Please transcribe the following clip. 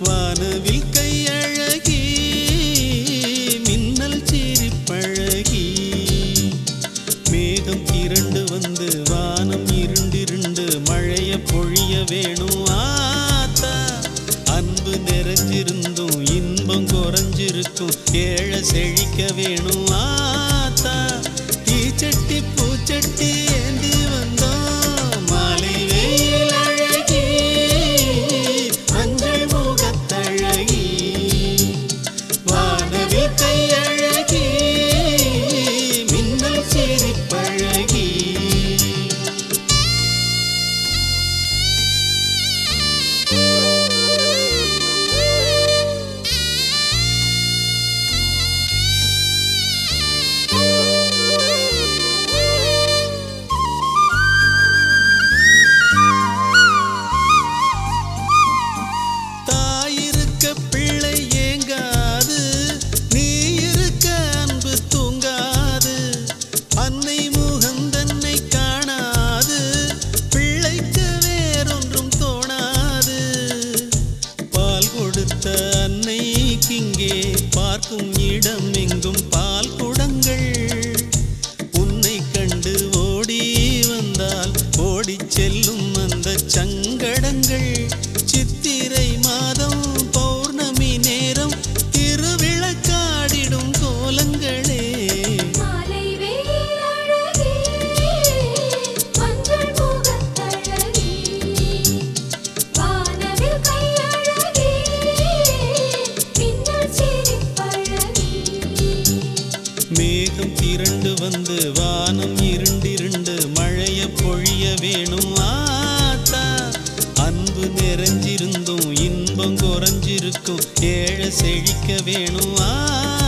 வானவில் கையழகி மின்னல் சிரிப்பழகி மேகம் திரண்டு வந்து வானம் இருண்டிருண்டு மழைய பொழிய வேணும் ஆத்தா அன்பு நிறைஞ்சிருந்தும் இன்பம் குறைஞ்சிருக்கும் ஏழ செழிக்க வேணும் ஆத்தா தீச்சட்டி பூச்சட்டி ஏந்தி வந்தோம் மாலை வெயில் அழகி மஞ்சள் முகத்தழகி வானவில் கையழகி மின்னல் சிரிப்பழகி தாயிருக்க பிள்ளை ஏங்காது நீ இருக்க அன்பு தூங்காது அன்னை முகந்தன்னை காணாது பிள்ளைக்கு வேறொன்றும் தோணாது பால் கொடுத்த அன்னைக்கிங்கே பார்க்கும் இடம் எங்கும் பால் குடங்கள் உன்னை கண்டு ஓடி வந்தால் ஓடிச் செல்லும் அந்த சங்கடங்கள் சித்திரை மாதம் பௌர்ணமி நேரம் திருவிளக்காடிடும் கோலங்களே மாலை வெயில் அழகி மஞ்சள் முகத்தழகி வானவில் கையழகி மின்னல் சிரிப்பழகி மேகம் திரண்டு வந்து வானம் இருண்டிருண்டு மழைய பொழிய வேணும் ஆத்தா அன்பு நிறைஞ்சிருந்தும் இன்பம் குறைஞ்சிருக்கும் ஏழ செழிக்க வேணும் ஆத்தா